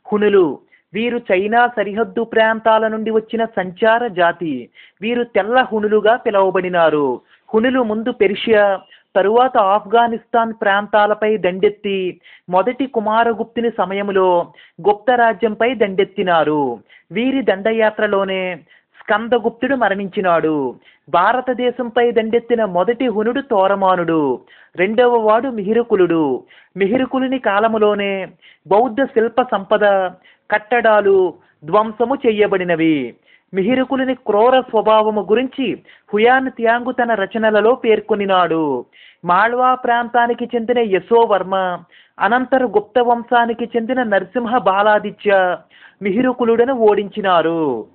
హునులు వీరు చైనా సరిహద్దు ప్రాంతాల నుండి వచ్చిన సంచార జాతి వీరు తెల్ల హునులుగా పిలువబడినారు హునులు ముందు పెర్షియా తరువాత ఆఫ్ఘనిస్తాన్ ప్రాంతాలపై దండెత్తి మొదటి కుమారగుప్తుని సమయంలో గుప్త రాజ్యంపై దండెత్తినారు వీరి దండయాత్రలోనే స్కందగుప్తుడు మరణించినాడు భారతదేశంపై దండెత్తిన మొదటి హునుడు తోరమానుడు రెండవ వాడు మిహిరుకులుడు మిహిరుకులుని కాలములోనే బౌద్ధ శిల్ప సంపద కట్టడాలు ధ్వంసము చెయ్యబడినవి మిహిరుకులుని క్రూర స్వభావము గురించి హుయాన్ త్యాంగు తన రచనలలో పేర్కొనినాడు మాళ్వా ప్రాంతానికి చెందిన యశోవర్మ అనంతర గుప్త వంశానికి చెందిన నరసింహ బాలాదిత్య మిహిరుకులుడను ఓడించినారు